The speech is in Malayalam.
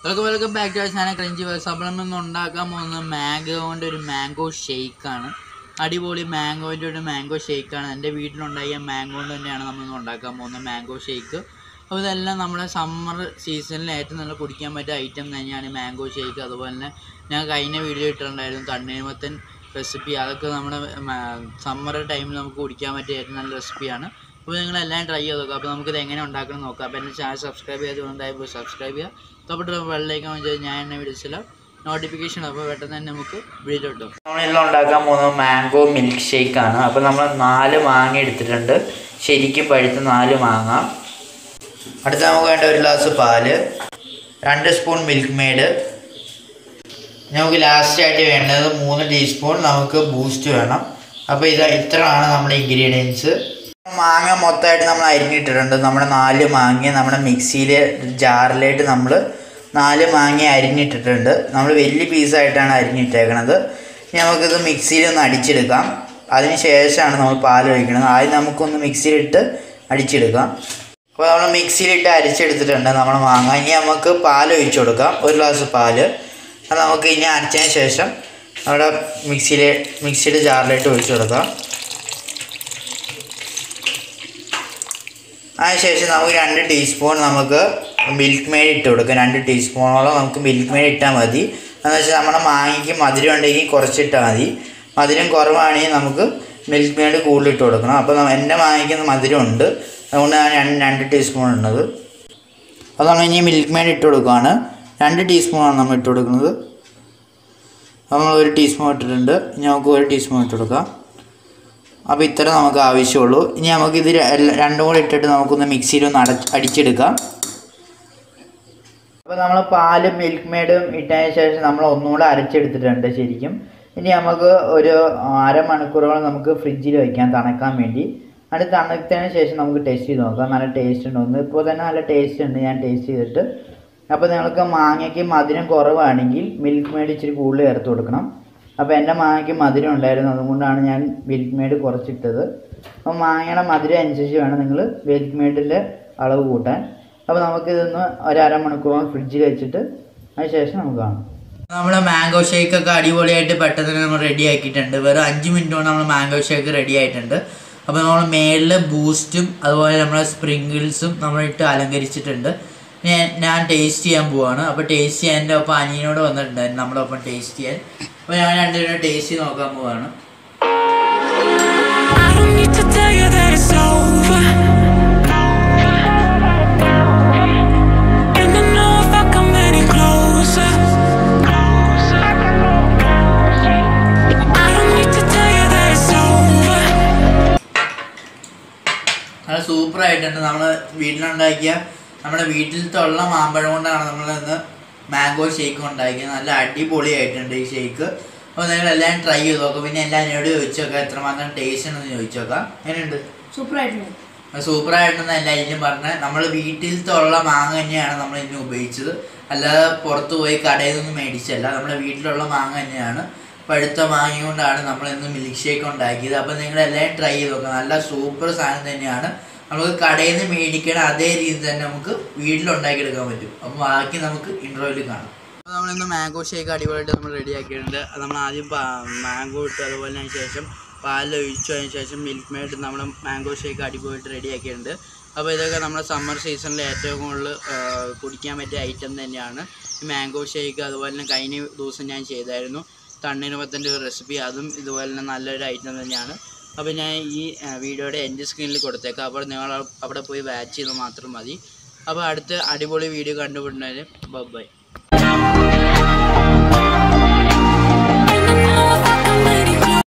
Welcome welcome back to channel crunchy verse അപ്പോൾ നമ്മൾ ഇന്ന് ഉണ്ടാക്കാൻ പോകുന്നത് മാംഗോ കൊണ്ട് ഒരു മാംഗോ ഷെയ്ക്കാണ് അടിപൊളി മാംഗോൻ്റെ ഒരു മാംഗോ ഷെയ്ക്കാണ് എൻ്റെ വീട്ടിലുണ്ടാക്കിയ മാംഗോ കൊണ്ട് തന്നെയാണ് നമ്മൾ ഇന്ന് ഉണ്ടാക്കാൻ പോകുന്നത് മാംഗോ ഷെയ്ക്ക് അപ്പോൾ ഇതെല്ലാം നമ്മുടെ സമ്മർ സീസണിൽ ഏറ്റവും നല്ല കുടിക്കാൻ പറ്റിയ ഐറ്റം തന്നെയാണ് മാംഗോ ഷെയ്ക്ക് അതുപോലെ തന്നെ ഞാൻ കഴിഞ്ഞ വീഡിയോ ഇട്ടിട്ടുണ്ടായിരുന്നു തണ്ണീർമത്തൻ റെസിപ്പി അതൊക്കെ നമ്മുടെ സമ്മർ ടൈമിൽ നമുക്ക് കുടിക്കാൻ പറ്റിയ ഏറ്റവും നല്ല റെസിപ്പിയാണ് അപ്പോൾ നിങ്ങളെല്ലാം ട്രൈ ചെയ്ത് നോക്കുക അപ്പോൾ നമുക്കിത് എങ്ങനെ ഉണ്ടാക്കണം നോക്കാം അപ്പോൾ എൻ്റെ ചാനൽ സബ്സ്ക്രൈബ് ചെയ്തുകൊണ്ടായി പോയി സബ്സ്ക്രൈബ് ചെയ്യുക തൊട്ട് വെള്ളയിലേക്ക് വെച്ചാൽ ഞാൻ എന്നെ വിളിച്ചില്ല നോട്ടിഫിക്കേഷൻ അപ്പോൾ പെട്ടെന്ന് തന്നെ നമുക്ക് വീഡിയോ കിട്ടും നമ്മളിന്ന് ഉണ്ടാക്കാൻ പോകുന്നത് മാംഗോ മിൽക്ക് ഷേക്ക് ആണ് അപ്പോൾ നമ്മൾ നാല് മാങ്ങ എടുത്തിട്ടുണ്ട് ശരിക്കും പഴുത്ത നാല് മാങ്ങ അടുത്ത നമുക്ക് വേണ്ട ഒരു ഗ്ലാസ് പാല് രണ്ട് സ്പൂൺ മിൽക്ക് മെയ്ഡ് നമുക്ക് ലാസ്റ്റ് ആയിട്ട് വേണ്ടത് മൂന്ന് ടീസ്പൂൺ നമുക്ക് ബൂസ്റ്റ് വേണം അപ്പോൾ ഇത് ഇത്രയാണ് നമ്മുടെ ഇൻഗ്രീഡിയൻസ് മാങ്ങ മൊത്തമായിട്ട് നമ്മൾ അരിഞ്ഞിട്ടിട്ടുണ്ട് നമ്മുടെ നാല് മാങ്ങ നമ്മുടെ മിക്സിയിൽ ജാറിലായിട്ട് നമ്മൾ നാല് മാങ്ങ അരിഞ്ഞിട്ടിട്ടുണ്ട് നമ്മൾ വലിയ പീസായിട്ടാണ് അരിഞ്ഞിട്ടേക്കണത് ഇനി നമുക്കിത് മിക്സിയിൽ ഒന്ന് അടിച്ചെടുക്കാം അതിന് ശേഷമാണ് നമ്മൾ പാൽ ഒഴിക്കുന്നത് ആദ്യം നമുക്കൊന്ന് മിക്സിയിലിട്ട് അടിച്ചെടുക്കാം അപ്പോൾ നമ്മൾ മിക്സിയിലിട്ട് അരിച്ചെടുത്തിട്ടുണ്ട് നമ്മൾ മാങ്ങ ഇനി നമുക്ക് പാൽ ഒഴിച്ചു കൊടുക്കാം ഒരു ഗ്ലാസ് പാല് അത് നമുക്ക് ഇനി അരച്ചതിന് ശേഷം നമ്മുടെ മിക്സിയിൽ മിക്സിയുടെ ജാറിലിട്ട് ഒഴിച്ചു കൊടുക്കാം അതിനുശേഷം നമുക്ക് രണ്ട് ടീസ്പൂൺ നമുക്ക് മിൽക്ക് മെയ്ഡ് ഇട്ട് കൊടുക്കാം രണ്ട് ടീസ്പൂണോളം നമുക്ക് മിൽക്ക് മെയ്ഡ് ഇട്ടാൽ മതി എന്ന് വെച്ചാൽ നമ്മുടെ മാങ്ങയ്ക്ക് മധുരം ഉണ്ടെങ്കിൽ കുറച്ചിട്ടാൽ മതി മധുരം കുറവാണെങ്കിൽ നമുക്ക് മിൽക്ക് മെയ്ഡ് കൂടുതൽ ഇട്ട് കൊടുക്കണം അപ്പോൾ നമ്മ- എൻ്റെ മാങ്ങയ്ക്ക് മധുരം ഉണ്ട് അതുകൊണ്ട് ഞാൻ രണ്ട് രണ്ട് ടീസ്പൂൺ ഉള്ളത് അപ്പോൾ നമ്മൾ ഇനി മിൽക്ക് മെയ്ഡ് ഇട്ട് കൊടുക്കുകയാണ് രണ്ട് ടീസ്പൂണാണ് നമ്മൾ ഇട്ട് കൊടുക്കുന്നത് അപ്പോൾ നമ്മൾ ഒരു ടീസ്പൂൺ ഇട്ടിട്ടുണ്ട് ഇനി നമുക്ക് ഒരു ടീസ്പൂൺ ഇട്ട് കൊടുക്കാം അപ്പോൾ ഇത്ര നമുക്ക് ആവശ്യമുള്ളൂ ഇനി നമുക്ക് ഇത് രണ്ടും കൂടി ഇട്ടിട്ട് നമുക്കൊന്ന് മിക്സിയിൽ ഒന്ന് അട അടിച്ചെടുക്കാം അപ്പോൾ നമ്മൾ പാലും മിൽക്ക് മെയ്ഡും ഇട്ടതിന് ശേഷം നമ്മൾ ഒന്നുകൂടെ അരച്ചെടുത്തിട്ടുണ്ട് ശരിക്കും ഇനി നമുക്ക് ഒരു അരമണിക്കൂറോളം നമുക്ക് ഫ്രിഡ്ജിൽ വയ്ക്കാം തണുക്കാൻ വേണ്ടി അത് തണുത്തതിന് ശേഷം നമുക്ക് ടേസ്റ്റ് ചെയ്ത് നോക്കാം നല്ല ടേസ്റ്റ് ഉണ്ടോന്ന് ഇപ്പോൾ തന്നെ നല്ല ടേസ്റ്റ് ഉണ്ട് ഞാൻ ടേസ്റ്റ് ചെയ്തിട്ട് അപ്പോൾ നിങ്ങൾക്ക് മാങ്ങയ്ക്ക് മധുരം കുറവാണെങ്കിൽ മിൽക്ക് മെയ്ഡ് ഇച്ചിരി കൂടുതൽ ചേർത്ത് കൊടുക്കണം അപ്പോൾ എൻ്റെ മാങ്ങയ്ക്ക് മധുരം ഉണ്ടായിരുന്നു അതുകൊണ്ടാണ് ഞാൻ മിൽക്ക് മെയ്ഡ് കുറച്ചിട്ടത് അപ്പോൾ മാങ്ങയുടെ മധുരം അനുസരിച്ച് വേണം നിങ്ങൾ മിൽക്ക് മെയ്ഡിൻ്റെ അളവ് കൂട്ടാൻ അപ്പോൾ നമുക്കിതൊന്ന് ഒരു അരമണിക്കൂറോളം ഫ്രിഡ്ജിൽ വെച്ചിട്ട് അതിന് ശേഷം നമുക്ക് കാണാം നമ്മൾ മാംഗോ ഷേക്ക് ഒക്കെ അടിപൊളിയായിട്ട് പെട്ടെന്ന് തന്നെ നമ്മൾ റെഡി ആക്കിയിട്ടുണ്ട് വെറും അഞ്ച് മിനിറ്റ് കൊണ്ട് നമ്മൾ മാംഗോ ഷേക്ക് റെഡി ആയിട്ടുണ്ട് അപ്പോൾ നമ്മൾ മേളിൽ ബൂസ്റ്റും അതുപോലെ നമ്മളെ സ്പ്രിങ്കിൾസും നമ്മളിട്ട് അലങ്കരിച്ചിട്ടുണ്ട് ഞാൻ ഞാൻ ടേസ്റ്റ് ചെയ്യാൻ പോവാണ് അപ്പോൾ ടേസ്റ്റ് ചെയ്യാൻ എൻ്റെ ഒപ്പം അനിയനോട് വന്നിട്ടുണ്ടായിരുന്നു നമ്മുടെ ഒപ്പം ടേസ്റ്റ് ചെയ്യാൻ അപ്പോൾ ഞാൻ രണ്ടുപേരും ടേസ്റ്റ് ചെയ്ത് നോക്കാൻ പോവാണ് I don't need to tell you that it's over. And I know if I come any closer. I don't need to tell you that it's over. നല്ല സൂപ്പർ ആയിട്ടുണ്ട് നമ്മൾ വീട്ടിലുണ്ടാക്കിയ നമ്മുടെ വീട്ടിലത്തെ ഉള്ള മാമ്പഴം കൊണ്ടാണ് നമ്മൾ ഇന്ന് മാംഗോ ഷേക്ക് ഉണ്ടാക്കിയത് നല്ല അടിപൊളിയായിട്ടുണ്ട് ഈ ഷേക്ക് അപ്പോൾ നിങ്ങൾ എല്ലാം ട്രൈ ചെയ്ത് നോക്കാം പിന്നെ എല്ലാം എന്നോട് ചോദിച്ചു നോക്കാം എത്രമാത്രം ടേസ്റ്റ് ഉണ്ടെന്ന് ചോദിച്ചു നോക്കാം എങ്ങനെയുണ്ട് സൂപ്പറായിട്ടുണ്ട് സൂപ്പർ ആയിട്ടെന്ന് എല്ലാവരും പറഞ്ഞത് നമ്മൾ വീട്ടിലത്തെ ഉള്ള മാങ്ങ തന്നെയാണ് നമ്മൾ ഇന്ന് ഉപയോഗിച്ചത് അല്ലാതെ പുറത്ത് പോയി കടയിൽ നിന്ന് മേടിച്ചല്ല നമ്മുടെ വീട്ടിലുള്ള മാങ്ങ തന്നെയാണ് പഴുത്ത മാങ്ങ കൊണ്ടാണ് നമ്മൾ ഇന്ന് മിൽക്ക് ഷേക്ക് ഉണ്ടാക്കിയത് അപ്പോൾ നിങ്ങൾ എല്ലാം ട്രൈ ചെയ്ത് നോക്കാം നല്ല സൂപ്പർ സാധനം തന്നെയാണ് നമുക്ക് കടയിൽ നിന്ന് മേടിക്കണ അതേ രീതി തന്നെ നമുക്ക് വീട്ടിലുണ്ടാക്കിയെടുക്കാൻ പറ്റും അപ്പോൾ ബാക്കി നമുക്ക് ഇൻട്രോയിൽ കാണാം അപ്പോൾ നമ്മളിന്ന് മാംഗോ ഷേക്ക് അടിപൊളിയായിട്ട് നമ്മൾ റെഡി ആക്കിയിട്ടുണ്ട് അത് നമ്മൾ ആദ്യം മാംഗോ ഇട്ടു അതുപോലെ അതിന് ശേഷം പാലിൽ ഒഴിച്ചു അതിന് ശേഷം മിൽക്ക് മെയ്ഡ് നമ്മൾ മാംഗോ ഷേക്ക് അടിപൊളിയായിട്ട് റെഡി ആക്കിയിട്ടുണ്ട് അപ്പോൾ ഇതൊക്കെ നമ്മുടെ സമ്മർ സീസണിൽ ഏറ്റവും കൂടുതൽ ആ, കുടിക്കാൻ പറ്റിയ ഐറ്റം തന്നെയാണ് ഈ മാംഗോ ഷേക്ക് അതുപോലെ തന്നെ കഴിഞ്ഞ ദിവസം ഞാൻ ചെയ്തായിരുന്നു തണ്ണീർമത്തൻ്റെ ഒരു റെസിപ്പി അതും ഇതുപോലെ തന്നെ നല്ലൊരു ഐറ്റം തന്നെയാണ് അപ്പോൾ ഞാൻ ഈ ആ, വീഡിയോയുടെ എൻ്റെ സ്ക്രീനിൽ കൊടുത്തേക്കാം അപ്പോൾ നിങ്ങൾ അവിടെ പോയി വാച്ച് ചെയ്ത് മാത്രം മതി അപ്പോൾ അടുത്ത അടിപൊളി വീഡിയോ കണ്ടുപിടുന്നതിന് ബൈ